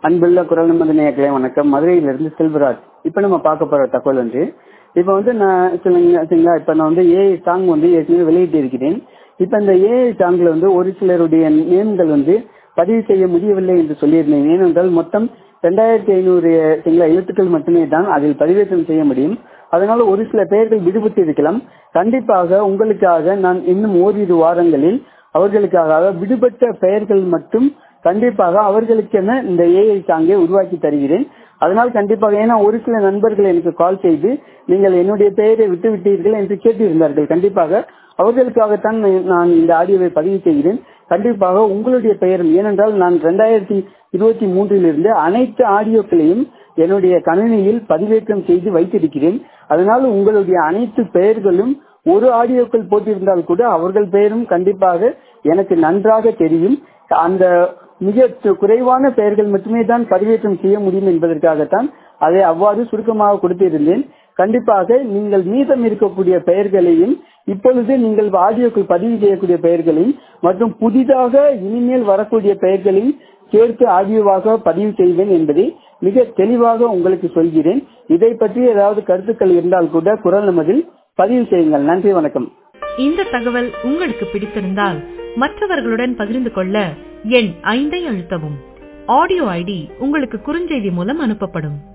அன்புள்ள குரல் நிம்மதி நேயர்களே வணக்கம் மதுரையிலிருந்து செல்வராஜ் இப்ப நம்ம பார்க்க போற தகவல் வந்து இப்ப வந்து நான் சொல்லுங்க சரிங்களா இப்ப நான் வந்து ஏஐ சாங் வந்து ஏற்கனவே வெளியிட்டு இருக்கிறேன் இப்ப இந்த ஏஐ சாங்ல வந்து ஒரு சிலருடைய நேம்கள் வந்து பதிவு செய்ய முடியவில்லை என்று சொல்லியிருந்தேன் ஏனென்றால் மொத்தம் ரெண்டாயிரத்தி ஐநூறு சரிங்களா எழுத்துக்கள் மட்டுமே தான் அதில் பதிவேற்றம் செய்ய முடியும் அதனால ஒரு சில பெயர்கள் விடுபட்டு இருக்கலாம் கண்டிப்பாக உங்களுக்காக நான் இன்னும் ஓரிரு வாரங்களில் அவர்களுக்காக விடுபட்ட பெயர்கள் மட்டும் கண்டிப்பாக அவர்களுக்கென இந்த ஏஐ சாங்கை உருவாக்கி தருகிறேன் அதனால் கண்டிப்பாக ஏன்னா ஒரு சில நண்பர்கள் எனக்கு கால் செய்து நீங்கள் என்னுடைய பெயரை விட்டு விட்டீர்கள் என்று கேட்டிருந்தார்கள் கண்டிப்பாக அவர்களுக்காகத்தான் நான் இந்த ஆடியோவை பதிவு செய்கிறேன் கண்டிப்பாக உங்களுடைய பெயரும் ஏனென்றால் நான் ரெண்டாயிரத்தி இருபத்தி மூன்றிலிருந்து அனைத்து ஆடியோக்களையும் என்னுடைய கணினியில் பதிவேற்றம் செய்து வைத்திருக்கிறேன் அதனால் உங்களுடைய அனைத்து பெயர்களும் ஒரு ஆடியோக்கள் போட்டிருந்தால் கூட அவர்கள் பெயரும் கண்டிப்பாக எனக்கு நன்றாக தெரியும் அந்த மிக குறைவான பெயர்கள் மட்டுமே தான் பதிவேற்றம் செய்ய முடியும் என்பதற்காகத்தான் அதை அவ்வாறு சுருக்கமாக கொடுத்திருந்தேன் கண்டிப்பாக நீங்கள் மீதம் இருக்கக்கூடிய பெயர்களையும் இப்பொழுது நீங்கள் ஆடியோக்கள் பதிவு செய்யக்கூடிய பெயர்களையும் மற்றும் புதிதாக இனிமேல் வரக்கூடிய பெயர்களையும் சேர்த்து ஆடியோவாக பதிவு செய்வேன் என்பதை மிக தெளிவாக உங்களுக்கு சொல்கிறேன் இதை பற்றி ஏதாவது கருத்துக்கள் இருந்தால் கூட குரல் நமதில் பதிவு செய்யுங்கள் நன்றி வணக்கம் இந்த தகவல் உங்களுக்கு பிடித்திருந்தால் மற்றவர்களுடன் பகிர்ந்து கொள்ள எண் ஐந்தை அழுத்தவும் ஆடியோ ஐடி உங்களுக்கு குறுஞ்செய்தி மூலம் அனுப்பப்படும்